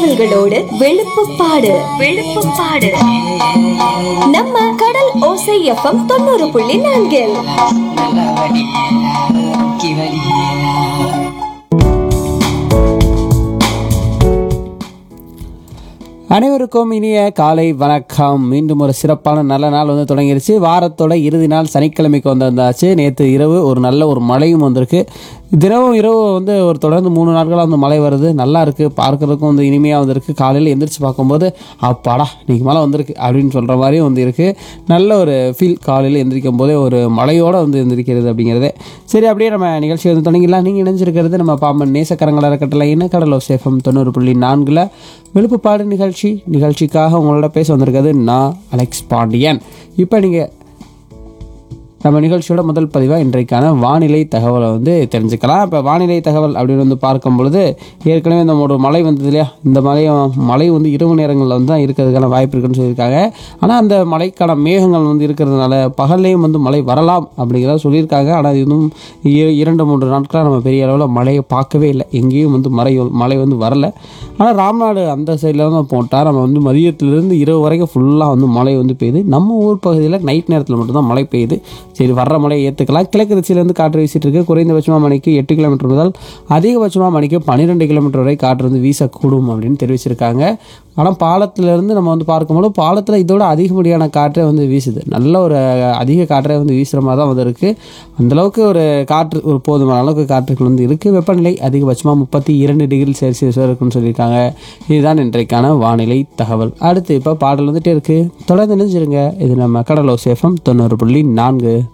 தகவல்களோடு வெளுப்புப்பாடு வெளுப்புப்பாடு நம்ம கடல் ஓசை எஃப்எம் தொண்ணூறு புள்ளி நான்கில் நல்லா வடி கி வலி அனைவருக்கும் இனிய காலை வணக்கம் மீண்டும் ஒரு சிறப்பான நல்ல நாள் வந்து தொடங்கிருச்சு வாரத்தோட இறுதி நாள் சனிக்கிழமைக்கு வந்து வந்தாச்சு நேற்று இரவு ஒரு நல்ல ஒரு மழையும் வந்திருக்கு தினமும் இரவு வந்து ஒரு தொடர்ந்து மூணு நாட்களாக வந்து மழை வருது நல்லா இருக்குது பார்க்கறதுக்கும் வந்து இனிமையாக வந்திருக்கு காலையில் எந்திரிச்சு பார்க்கும்போது அப்பாடா இன்னைக்கு மழை வந்திருக்கு அப்படின்னு சொல்கிற மாதிரியும் வந்து இருக்குது நல்ல ஒரு ஃபீல் காலையில் எந்திரிக்கும் போதே ஒரு மழையோடு வந்து எந்திரிக்கிறது அப்படிங்கிறது சரி அப்படியே நம்ம நிகழ்ச்சி வந்து தொடங்கிடலாம் நீங்கள் இணைஞ்சிருக்கிறது நம்ம பாம்பன் நேசக்கரங்கள் அறக்கட்டளை இன கடலோ சேஃபம் தொண்ணூறு புள்ளி நான்கில் விழுப்புப்பாடு நிகழ்ச்சி நிகழ்ச்சிக்காக உங்களோட பேச வந்திருக்கிறது நான் அலெக்ஸ் பாண்டியன் இப்போ நீங்கள் நம்ம நிகழ்ச்சியோட முதல் பதிவாக இன்றைக்கான வானிலை தகவலை வந்து தெரிஞ்சுக்கலாம் இப்போ வானிலை தகவல் அப்படின்னு வந்து பார்க்கும் பொழுது ஏற்கனவே நம்மளோட மழை வந்தது இல்லையா இந்த மழையும் மழை வந்து இரவு நேரங்களில் வந்து தான் இருக்கிறதுக்கான வாய்ப்பு இருக்குன்னு சொல்லியிருக்காங்க ஆனால் அந்த மழைக்கான மேகங்கள் வந்து இருக்கிறதுனால பகல்லையும் வந்து மழை வரலாம் அப்படிங்கிறத சொல்லியிருக்காங்க ஆனால் இன்னும் இ- இரண்டு மூன்று நாட்களாக நம்ம பெரிய அளவில் மழையை பார்க்கவே இல்லை எங்கேயும் வந்து மழை மழை வந்து வரல ஆனால் ராம்நாடு அந்த சைடில் தான் போட்டால் நம்ம வந்து மதியத்திலிருந்து இரவு வரைக்கும் ஃபுல்லாக வந்து மழை வந்து பெய்யுது நம்ம ஊர் பகுதியில் நைட் நேரத்தில் மட்டும்தான் மழை பெய்யுது சரி வர்ற மழையை ஏற்றுக்கலாம் கிழக்கு திசையிலேருந்து காற்று வீசிட்டு இருக்கு குறைந்தபட்சமாக மணிக்கு எட்டு கிலோமீட்டர் முதல் அதிகபட்சமாக மணிக்கு பன்னிரெண்டு கிலோமீட்டர் வரை காற்று வந்து வீசக்கூடும் அப்படின்னு தெரிவிச்சிருக்காங்க ஆனால் பாலத்திலேருந்து நம்ம வந்து பார்க்கும்போது பாலத்தில் இதோட அதிகப்படியான காற்றே வந்து வீசுது நல்ல ஒரு அதிக காற்றே வந்து வீசுகிற மாதிரி தான் வந்து இருக்குது அந்தளவுக்கு ஒரு காற்று ஒரு போதுமான அளவுக்கு காற்றுகள் வந்து இருக்குது வெப்பநிலை அதிகபட்சமாக முப்பத்தி இரண்டு டிகிரி செல்சியஸ் வரை இருக்குன்னு சொல்லியிருக்காங்க இதுதான் இன்றைக்கான வானிலை தகவல் அடுத்து இப்போ பாடல் வந்துட்டே இருக்குது தொடர்ந்து நினைச்சிருங்க இது நம்ம கடலோ சேஃபம் தொண்ணூறு புள்ளி நான்கு